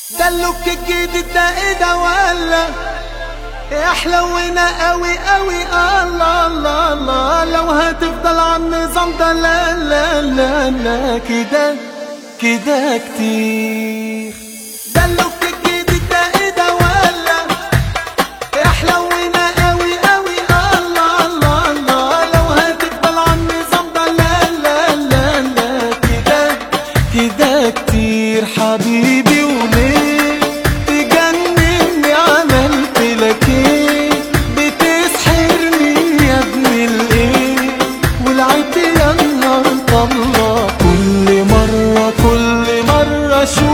ده اللوك الجديد ده ايه ده ولا احلونا قوي قوي الله الله الله لو هتفضل على النظام ده لا لا لا لا كده كده كتير ده اللوك الجديد ده ايه ده ولا احلونا قوي قوي الله الله الله لو هتفضل على النظام ده لا لا لا لا كده كده كتير حبيبي وليه تجنني عملت لك ايه بتسحرني يا ابن الايه ولعبت يا نهار الله كل مرة كل مرة شو